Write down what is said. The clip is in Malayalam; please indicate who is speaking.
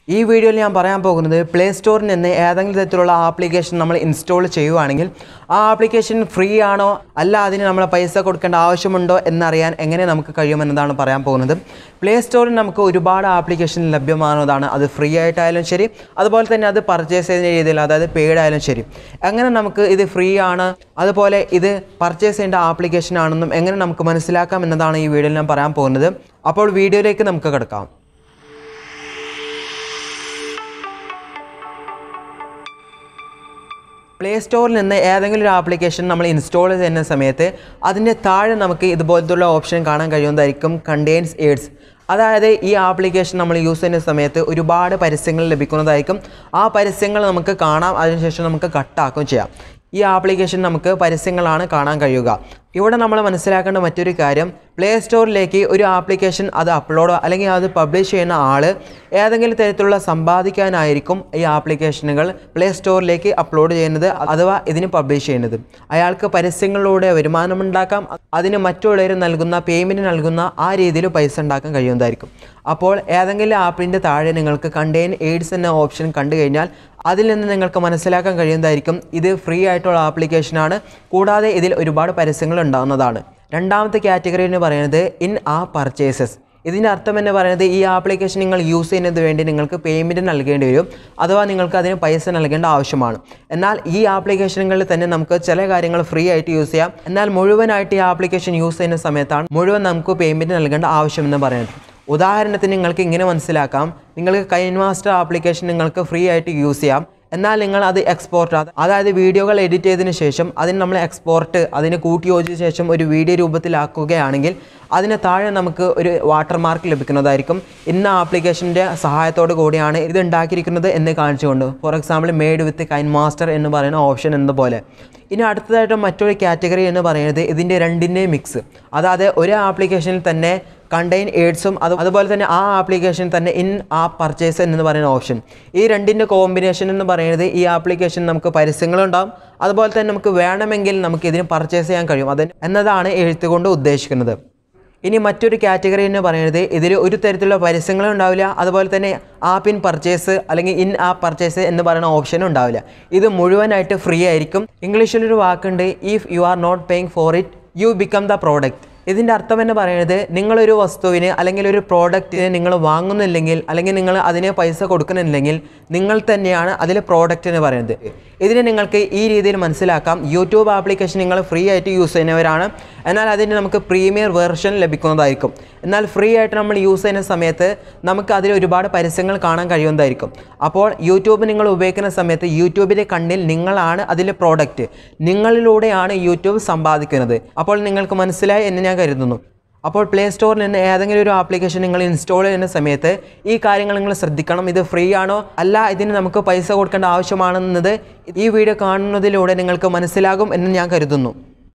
Speaker 1: ഈ വീഡിയോയിൽ ഞാൻ പറയാൻ പോകുന്നത് പ്ലേ സ്റ്റോറിൽ നിന്ന് ഏതെങ്കിലും തരത്തിലുള്ള ആപ്ലിക്കേഷൻ നമ്മൾ ഇൻസ്റ്റാൾ ചെയ്യുവാണെങ്കിൽ ആ ആപ്ലിക്കേഷൻ ഫ്രീ ആണോ അല്ല അതിന് നമ്മൾ പൈസ കൊടുക്കേണ്ട ആവശ്യമുണ്ടോ എന്നറിയാൻ എങ്ങനെ നമുക്ക് കഴിയുമെന്നതാണ് പറയാൻ പോകുന്നത് പ്ലേ സ്റ്റോറിൽ നമുക്ക് ഒരുപാട് ആപ്ലിക്കേഷൻ ലഭ്യമാകുന്നതാണ് അത് ഫ്രീ ആയിട്ടായാലും ശരി അതുപോലെ തന്നെ അത് പർച്ചേസ് ചെയ്യുന്ന രീതിയിൽ അതായത് പെയ്ഡ് ആയാലും ശരി എങ്ങനെ നമുക്ക് ഇത് ഫ്രീ ആണ് അതുപോലെ ഇത് പർച്ചേസ് ചെയ്യേണ്ട ആപ്ലിക്കേഷൻ ആണെന്നും എങ്ങനെ നമുക്ക് മനസ്സിലാക്കാം എന്നതാണ് ഈ വീഡിയോയിൽ ഞാൻ പറയാൻ പോകുന്നത് അപ്പോൾ വീഡിയോയിലേക്ക് നമുക്ക് കിടക്കാം പ്ലേ സ്റ്റോറിൽ നിന്ന് ഏതെങ്കിലും ഒരു ആപ്ലിക്കേഷൻ നമ്മൾ ഇൻസ്റ്റാൾ ചെയ്യുന്ന സമയത്ത് അതിൻ്റെ താഴെ നമുക്ക് ഇതുപോലത്തുള്ള ഓപ്ഷൻ കാണാൻ കഴിയുന്നതായിരിക്കും കണ്ടെയ്ൻസ് എയ്ഡ്സ് അതായത് ഈ ആപ്ലിക്കേഷൻ നമ്മൾ യൂസ് ചെയ്യുന്ന സമയത്ത് ഒരുപാട് പരസ്യങ്ങൾ ലഭിക്കുന്നതായിരിക്കും ആ പരസ്യങ്ങൾ നമുക്ക് കാണാം അതിനുശേഷം നമുക്ക് കട്ടാക്കുകയും ചെയ്യാം ഈ ആപ്ലിക്കേഷൻ നമുക്ക് പരസ്യങ്ങളാണ് കാണാൻ കഴിയുക ഇവിടെ നമ്മൾ മനസ്സിലാക്കേണ്ട മറ്റൊരു കാര്യം പ്ലേ സ്റ്റോറിലേക്ക് ഒരു ആപ്ലിക്കേഷൻ അത് അപ്ലോഡ് അല്ലെങ്കിൽ അത് പബ്ലിഷ് ചെയ്യുന്ന ആൾ ഏതെങ്കിലും തരത്തിലുള്ള സമ്പാദിക്കാനായിരിക്കും ഈ ആപ്ലിക്കേഷനുകൾ പ്ലേ സ്റ്റോറിലേക്ക് അപ്ലോഡ് ചെയ്യുന്നത് അഥവാ ഇതിന് പബ്ലിഷ് ചെയ്യുന്നത് അയാൾക്ക് പരസ്യങ്ങളിലൂടെ വരുമാനമുണ്ടാക്കാം അതിന് മറ്റുള്ളവർ നൽകുന്ന പേയ്മെൻറ്റ് നൽകുന്ന ആ രീതിയിൽ പൈസ ഉണ്ടാക്കാൻ കഴിയുന്നതായിരിക്കും അപ്പോൾ ഏതെങ്കിലും ആപ്പിൻ്റെ താഴെ നിങ്ങൾക്ക് കണ്ടെയ്ൻ എയ്ഡ്സ് എന്ന ഓപ്ഷൻ കണ്ടു കഴിഞ്ഞാൽ അതിൽ നിന്ന് നിങ്ങൾക്ക് മനസ്സിലാക്കാൻ കഴിയുന്നതായിരിക്കും ഇത് ഫ്രീ ആയിട്ടുള്ള ആപ്ലിക്കേഷനാണ് കൂടാതെ ഇതിൽ ഒരുപാട് പരസ്യങ്ങൾ ഉണ്ടാകുന്നതാണ് രണ്ടാമത്തെ കാറ്റഗറി എന്ന് പറയുന്നത് ഇൻ ആ പർച്ചേസസ് ഇതിൻ്റെ അർത്ഥം എന്ന് പറയുന്നത് ഈ ആപ്ലിക്കേഷൻ നിങ്ങൾ യൂസ് ചെയ്യുന്നതിന് വേണ്ടി നിങ്ങൾക്ക് പേയ്മെൻറ്റ് നൽകേണ്ടി വരും അഥവാ നിങ്ങൾക്ക് അതിന് പൈസ നൽകേണ്ട ആവശ്യമാണ് എന്നാൽ ഈ ആപ്ലിക്കേഷനുകളിൽ തന്നെ നമുക്ക് ചില കാര്യങ്ങൾ ഫ്രീ ആയിട്ട് യൂസ് ചെയ്യാം എന്നാൽ മുഴുവനായിട്ട് ഈ ആപ്ലിക്കേഷൻ യൂസ് ചെയ്യുന്ന സമയത്താണ് മുഴുവൻ നമുക്ക് പേയ്മെൻറ്റ് നൽകേണ്ട ആവശ്യമെന്ന് പറയുന്നത് ഉദാഹരണത്തിന് നിങ്ങൾക്ക് ഇങ്ങനെ മനസ്സിലാക്കാം നിങ്ങൾക്ക് കൈൻ മാസ്റ്റർ ആപ്ലിക്കേഷൻ നിങ്ങൾക്ക് ഫ്രീ ആയിട്ട് യൂസ് ചെയ്യാം എന്നാൽ നിങ്ങൾ അത് എക്സ്പോർട്ട് അതായത് വീഡിയോകൾ എഡിറ്റ് ചെയ്തതിന് ശേഷം അതിന് നമ്മൾ എക്സ്പോർട്ട് അതിന് കൂട്ടി യോജിച്ച ശേഷം ഒരു വീഡിയോ രൂപത്തിലാക്കുകയാണെങ്കിൽ അതിന് താഴെ നമുക്ക് ഒരു വാട്ടർ മാർക്ക് ലഭിക്കുന്നതായിരിക്കും ഇന്ന ആപ്ലിക്കേഷൻ്റെ സഹായത്തോടു കൂടിയാണ് ഇത് ഉണ്ടാക്കിയിരിക്കുന്നത് എന്ന് കാണിച്ചുകൊണ്ട് for example made with KineMaster എന്ന് പറയുന്ന ഓപ്ഷൻ എന്ന പോലെ ഇനി അടുത്തതായിട്ട് മറ്റൊരു കാറ്റഗറി എന്ന് പറയുന്നത് ഇതിൻ്റെ രണ്ടിൻ്റെയും മിക്സ് അതായത് ഒരു ആപ്ലിക്കേഷനിൽ തന്നെ കണ്ടെയ്ൻ എയ്ഡ്സും അത് അതുപോലെ തന്നെ ആ ആപ്ലിക്കേഷൻ തന്നെ ഇൻ ആ പർച്ചേസ് എന്ന് പറയുന്ന ഓപ്ഷൻ ഈ രണ്ടിൻ്റെ കോമ്പിനേഷൻ എന്ന് പറയുന്നത് ഈ ആപ്ലിക്കേഷൻ നമുക്ക് പരസ്യങ്ങളുണ്ടാകും അതുപോലെ തന്നെ നമുക്ക് വേണമെങ്കിൽ നമുക്ക് ഇതിന് പർച്ചേസ് ചെയ്യാൻ കഴിയും അത് എന്നതാണ് എഴുത്തുകൊണ്ട് ഉദ്ദേശിക്കുന്നത് ഇനി മറ്റൊരു കാറ്റഗറി എന്ന് പറയുന്നത് ഇതിൽ ഒരു തരത്തിലുള്ള പരസ്യങ്ങളും ഉണ്ടാവില്ല അതുപോലെ തന്നെ ആപ്പ് ഇൻ പർച്ചേസ് അല്ലെങ്കിൽ ഇൻ ആപ്പ് പർച്ചേസ് എന്ന് പറയുന്ന ഓപ്ഷനും ഉണ്ടാവില്ല ഇത് മുഴുവനായിട്ട് ഫ്രീ ആയിരിക്കും ഇംഗ്ലീഷിലൊരു വാക്കുണ്ട് if you are not paying for it you become the product ഇതിൻ്റെ അർത്ഥം എന്ന് പറയുന്നത് നിങ്ങളൊരു വസ്തുവിന് അല്ലെങ്കിൽ ഒരു പ്രോഡക്റ്റിന് നിങ്ങൾ വാങ്ങുന്നില്ലെങ്കിൽ അല്ലെങ്കിൽ നിങ്ങൾ അതിന് പൈസ കൊടുക്കുന്നില്ലെങ്കിൽ നിങ്ങൾ തന്നെയാണ് അതിലെ പ്രോഡക്റ്റ് എന്ന് പറയുന്നത് ഇതിനെ നിങ്ങൾക്ക് ഈ രീതിയിൽ മനസ്സിലാക്കാം യൂട്യൂബ് ആപ്ലിക്കേഷൻ നിങ്ങൾ ഫ്രീ ആയിട്ട് യൂസ് ചെയ്യുന്നവരാണ് എന്നാൽ അതിന് നമുക്ക് പ്രീമിയർ വേർഷൻ ലഭിക്കുന്നതായിരിക്കും എന്നാൽ ഫ്രീ ആയിട്ട് നമ്മൾ യൂസ് ചെയ്യുന്ന സമയത്ത് നമുക്ക് അതിൽ ഒരുപാട് പരസ്യങ്ങൾ കാണാൻ കഴിയുന്നതായിരിക്കും അപ്പോൾ യൂട്യൂബ് നിങ്ങൾ ഉപയോഗിക്കുന്ന സമയത്ത് യൂട്യൂബിൻ്റെ കണ്ണിൽ നിങ്ങളാണ് അതിലെ പ്രോഡക്റ്റ് നിങ്ങളിലൂടെയാണ് യൂട്യൂബ് സമ്പാദിക്കുന്നത് അപ്പോൾ നിങ്ങൾക്ക് മനസ്സിലായി എന്ന് ഞാൻ കരുതുന്നു അപ്പോൾ പ്ലേ സ്റ്റോറിൽ നിന്ന് ഏതെങ്കിലും ഒരു ആപ്ലിക്കേഷൻ നിങ്ങൾ ഇൻസ്റ്റാൾ ചെയ്യുന്ന സമയത്ത് ഈ കാര്യങ്ങൾ നിങ്ങൾ ശ്രദ്ധിക്കണം ഇത് ഫ്രീ ആണോ അല്ല ഇതിന് നമുക്ക് പൈസ കൊടുക്കേണ്ട ആവശ്യമാണെന്നത് ഈ വീഡിയോ കാണുന്നതിലൂടെ നിങ്ങൾക്ക് മനസ്സിലാകും എന്ന് ഞാൻ കരുതുന്നു